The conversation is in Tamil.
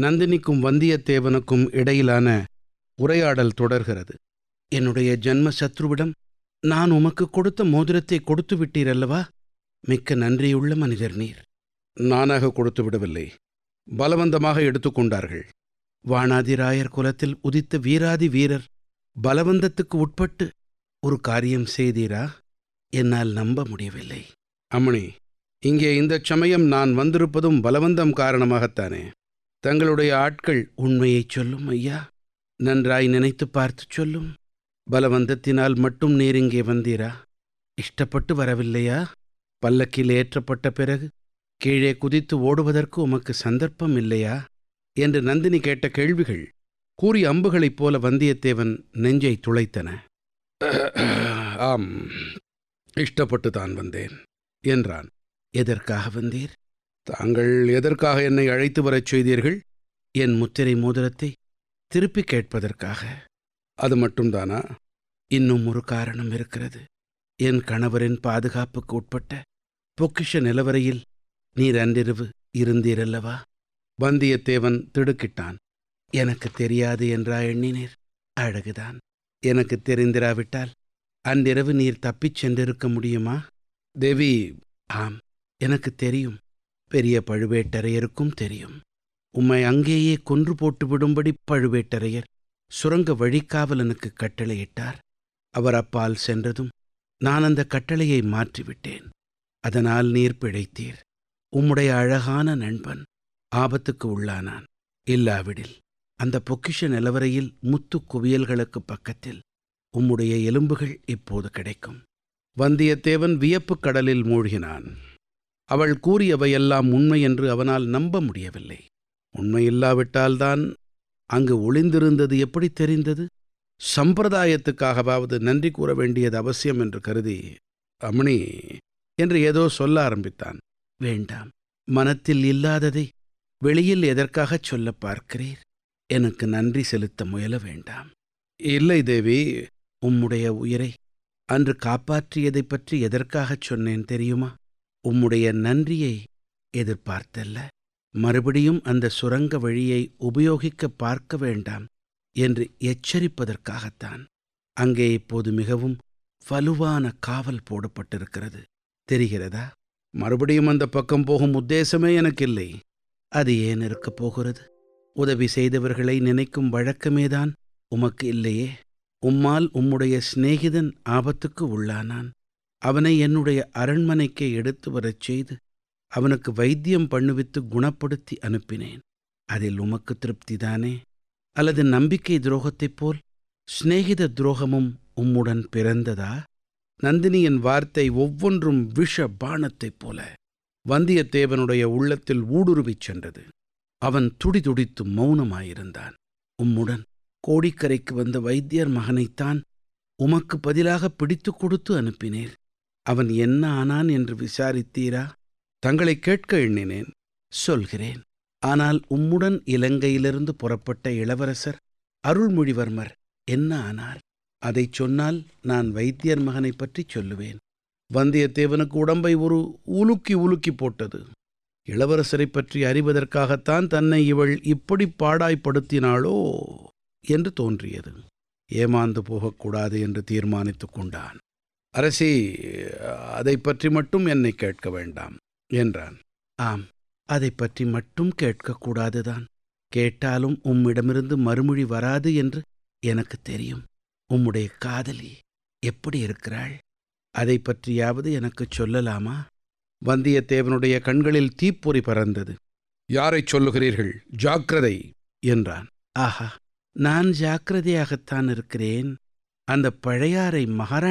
நந்தினிக்கும் வந்தியத்தேவனுக்கும் இடையிலான உரையாடல் தொடர்கிறது என்னுடைய ஜன்ம சத்ருவிடம் நான் உமக்கு கொடுத்த மோதிரத்தை கொடுத்து விட்டீரல்லவா மிக்க நன்றியுள்ள மனிதர் நீர் நானாக கொடுத்து விடவில்லை பலவந்தமாக எடுத்துக்கொண்டார்கள் வாணாதிராயர் குலத்தில் உதித்த வீராதி வீரர் பலவந்தத்துக்கு உட்பட்டு ஒரு காரியம் செய்தீரா என்னால் நம்ப முடியவில்லை அம்மணி இங்கே இந்தச் சமயம் நான் வந்திருப்பதும் பலவந்தம் காரணமாகத்தானே தங்களுடைய ஆட்கள் உண்மையைச் சொல்லும் ஐயா நன்றாய் நினைத்து பார்த்துச் சொல்லும் பலவந்தத்தினால் மட்டும் நீர் இங்கே வந்தீரா இஷ்டப்பட்டு வரவில்லையா பல்லக்கில் ஏற்றப்பட்ட பிறகு கீழே குதித்து ஓடுவதற்கு உமக்கு சந்தர்ப்பம் இல்லையா என்று நந்தினி கேட்ட கேள்விகள் கூறி அம்புகளைப் போல வந்தியத்தேவன் நெஞ்சை துளைத்தன ஆம் இஷ்டப்பட்டு தான் வந்தேன் என்றான் எதற்காக வந்தீர் தாங்கள் எதற்காக என்னை அழைத்து வரச் செய்தீர்கள் என் முத்திரை மோதிரத்தை திருப்பி கேட்பதற்காக அது மட்டும்தானா இன்னும் ஒரு காரணம் இருக்கிறது என் கணவரின் பாதுகாப்புக்கு உட்பட்ட பொக்கிஷ நிலவரையில் நீர் அன்றிரவு இருந்தீரல்லவா வந்தியத்தேவன் திடுக்கிட்டான் எனக்கு தெரியாது என்றா எண்ணினீர் அழகுதான் எனக்கு தெரிந்திராவிட்டால் அன்றிரவு நீர் தப்பிச் சென்றிருக்க முடியுமா தேவி ஆம் எனக்கு தெரியும் பெரிய பழுவேட்டரையருக்கும் தெரியும் உம்மை அங்கேயே கொன்று போட்டு விடும்படி பழுவேட்டரையர் சுரங்க வழிக்காவலனுக்கு கட்டளையிட்டார் அவர் அப்பால் சென்றதும் நான் அந்த கட்டளையை மாற்றிவிட்டேன் அதனால் நீர் பிழைத்தீர் உம்முடைய அழகான நண்பன் ஆபத்துக்கு உள்ளானான் இல்லாவிடில் அந்த பொக்கிஷ நிலவரையில் முத்து குவியல்களுக்கு பக்கத்தில் உம்முடைய எலும்புகள் இப்போது கிடைக்கும் வந்தியத்தேவன் வியப்புக் கடலில் மூழ்கினான் அவள் கூறியவையெல்லாம் உண்மை என்று அவனால் நம்ப முடியவில்லை உண்மையில்லாவிட்டால்தான் அங்கு ஒளிந்திருந்தது எப்படி தெரிந்தது சம்பிரதாயத்துக்காகவாவது நன்றி கூற வேண்டியது அவசியம் என்று கருதி அம்மணி என்று ஏதோ சொல்ல ஆரம்பித்தான் வேண்டாம் மனத்தில் இல்லாததை வெளியில் எதற்காகச் சொல்ல பார்க்கிறீர் எனக்கு நன்றி செலுத்த முயல வேண்டாம் இல்லை தேவி உம்முடைய உயிரை அன்று காப்பாற்றியதைப் பற்றி எதற்காகச் சொன்னேன் தெரியுமா உம்முடைய நன்றியை எதிர்பார்த்தல்ல மறுபடியும் அந்த சுரங்க வழியை உபயோகிக்க பார்க்க வேண்டாம் என்று எச்சரிப்பதற்காகத்தான் அங்கே இப்போது மிகவும் வலுவான காவல் போடப்பட்டிருக்கிறது தெரிகிறதா மறுபடியும் அந்த பக்கம் போகும் உத்தேசமே எனக்கில்லை அது ஏன் இருக்கப் போகிறது உதவி செய்தவர்களை நினைக்கும் வழக்கமேதான் உமக்கு இல்லையே உம்மால் உம்முடைய சிநேகிதன் ஆபத்துக்கு உள்ளானான் அவனை என்னுடைய அரண்மனைக்கே எடுத்து வரச் செய்து அவனுக்கு வைத்தியம் பண்ணுவித்து குணப்படுத்தி அனுப்பினேன் அதில் உமக்கு திருப்திதானே அல்லது நம்பிக்கை துரோகத்தைப் போல் சிநேகித துரோகமும் உம்முடன் பிறந்ததா நந்தினியின் வார்த்தை ஒவ்வொன்றும் விஷ பானத்தைப் போல வந்தியத்தேவனுடைய உள்ளத்தில் ஊடுருவிச் சென்றது அவன் துடிதுடித்து மௌனமாயிருந்தான் உம்முடன் கோடிக்கரைக்கு வந்த வைத்தியர் மகனைத்தான் உமக்கு பதிலாக பிடித்து கொடுத்து அனுப்பினேர் அவன் என்ன ஆனான் என்று விசாரித்தீரா தங்களை கேட்க எண்ணினேன் சொல்கிறேன் ஆனால் உம்முடன் இலங்கையிலிருந்து புறப்பட்ட இளவரசர் அருள்மொழிவர்மர் என்ன ஆனார் அதைச் சொன்னால் நான் வைத்தியர் மகனைப் பற்றி சொல்லுவேன் வந்தியத்தேவனுக்கு உடம்பை ஒரு உலுக்கி உலுக்கி போட்டது இளவரசரைப் பற்றி அறிவதற்காகத்தான் தன்னை இவள் இப்படி பாடாய்ப்படுத்தினாளோ என்று தோன்றியது ஏமாந்து போகக்கூடாது என்று தீர்மானித்துக் கொண்டான் அரசி அதை பற்றி மட்டும் என்னை கேட்க வேண்டாம் என்றான் ஆம் அதை பற்றி மட்டும் கேட்கக்கூடாதுதான் கேட்டாலும் உம்மிடமிருந்து மறுமொழி வராது என்று எனக்கு தெரியும் உம்முடைய காதலி எப்படி இருக்கிறாள் அதை பற்றியாவது எனக்குச் சொல்லலாமா வந்தியத்தேவனுடைய கண்களில் தீப்பொறி பறந்தது யாரைச் சொல்லுகிறீர்கள் ஜாக்கிரதை என்றான் ஆஹா நான் ஜாக்கிரதையாகத்தான் இருக்கிறேன் அந்த பழையாறை மகாராணி